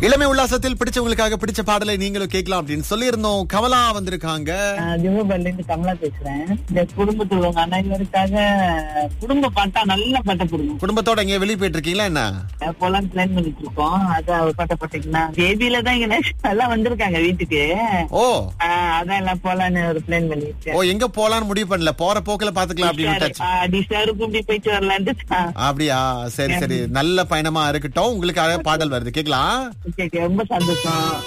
இளமை உல்லாசத்தில் பிடிச்சவங்களுக்காக பிடிச்ச பாடலை நீங்களும் கேட்கலாம் அப்படின்னு சொல்லியிருந்தோம் கமலா வந்திருக்காங்க திமுகல இருந்து கமலா பேசுறேன் இந்த குடும்பத்தில் உள்ளவங்க அனைவருக்காக குடும்ப பாட்டா நல்ல பாட்டை கொடுங்க குடும்பத்தோட எங்கேயோ வெளியே போயிட்டு இருக்கீங்களா என்ன போலான்னு பிளான் பண்ணிட்டு இருக்கோம் அது அவர் பாட்டை போட்டீங்கன்னா பேபியில தான் இங்க எல்லாம் வந்திருக்காங்க வீட்டுக்கு ஓ ஆஹ் அதான் எல்லாம் போலான்னு ஒரு பிளான் பண்ணிருக்கேன் ஓ எங்க போலான்னு முடிவு பண்ணல போற போக்குல பாத்துக்கலாம் அப்படின்னு விட்டாச்சு டிஸ்டாருக்கு இப்படி போயிட்டு வரலான்ட்டு ஆஹ் அப்படியா சரி சரி நல்ல பயணமா இருக்கட்டும் உங்களுக்கு பாடல் வருது கேக்கலாம் okay, okay, ரொம்ப சந்தோஷம்